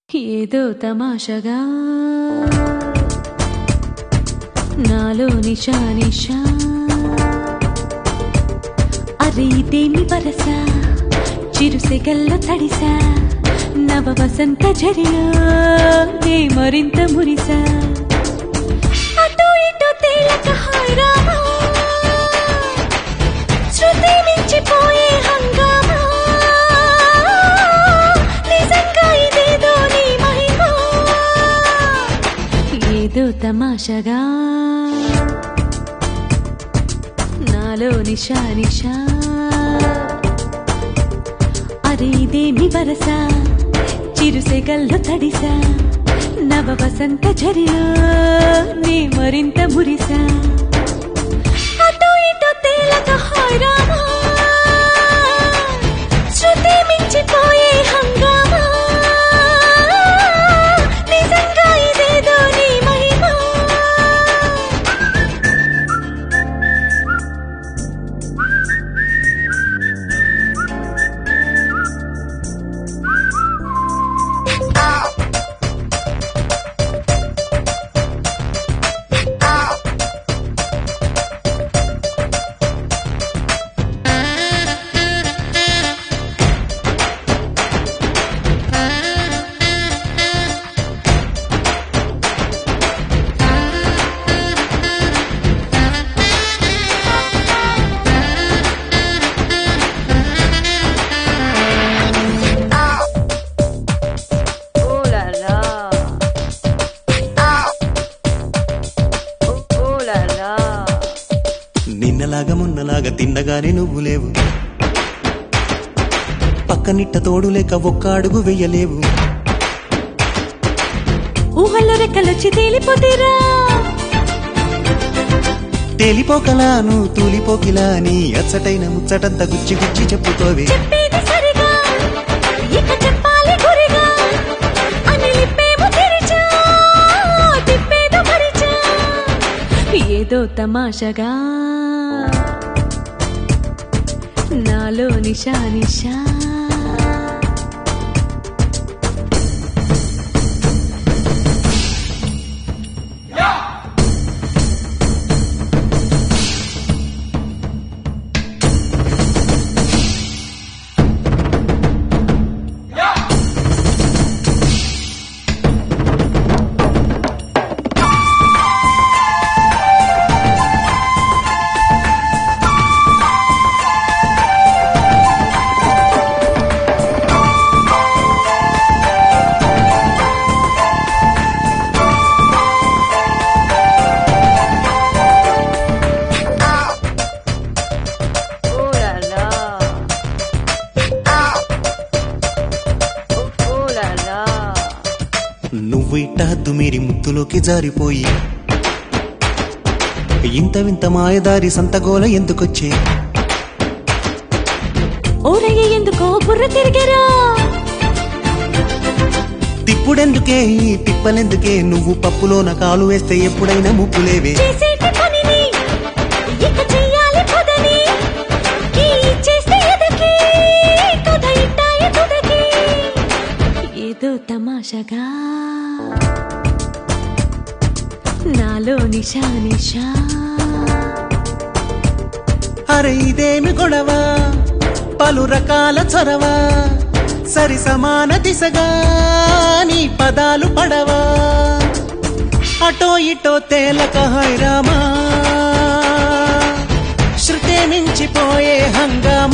ఏదో తమాషగా నాలో నిషా నిషా అరే ఇదేమి వరస చిరుసెగల్లో తడిసా నవ వసంత జరిలో నే మరింత మురిసా అటు ఇటు తేలక హాయ్ రామా శృతి మించిపోయే హంగామా నిజంగా ఇదేదో నీ మహిమా ఏదో తమాషగా నాలో నిషా నిషా అరే ఇదేమి వరస చిరుసెగల్లో తడిసా నవ వసంత జరిలో నీ మరింత మురిసా అటు ఇటు తేలక హాయ్ రామా శృతి మించిపోయే హంగామా నిజంగా ఇదేదో నీ మహిమా Oh la la. Oh, oh la la. నిన్నలాగా మొన్నలాగా తిన్నగానే నువ్వు లేవు పక్కనిట్ట తోడు లేక ఒక్క అడుగు వెయ్యలేవు ఊహల్లో రెక్కలొచ్చి తేలిపోతేరా తేలిపోకలా నువ్వు తూలిపోకిలా నీ అచ్చటైన ముచ్చటంత గుచ్చి గుచ్చి చెప్పుతోవే చెప్పేది సరిగా ఇక చెప్పాలి గురిగా అని లిప్పేమో తెరిచా తిప్పేదో మరిచా ఏదో తమాషగా నాలో నిషా నిషా Oh la la. Oh, oh la la. నువ్వు ఇట్ట హద్దు మీరి ముత్తులోకి జారిపోయి ఇంత వింత మాయదారి సంతగోల ఎందుకొచ్చే ఊరయ్య ఎందుకో బుర్ర తిరిగరా తిప్పుడెందుకే ఈ తిప్పలెందుకే నువ్వు పప్పులోన కాలు వేస్తే ఎప్పుడైనా ముప్పులేవే చేసేటి పనిని ఇక చెయ్యాలి పదని ఈ చేస్తే ఎదకి కథ ఇట్టాయి తుదకి ఏదో తమాషగా నాలో నిషా నిషా అరే ఇదేమి గొడవ పలు రకాల చొరవ సరి సమాన దిశగా నీ పదాలు పడవా అటో ఇటో తేలక హైరామా శృతే మించిపోయే హంగా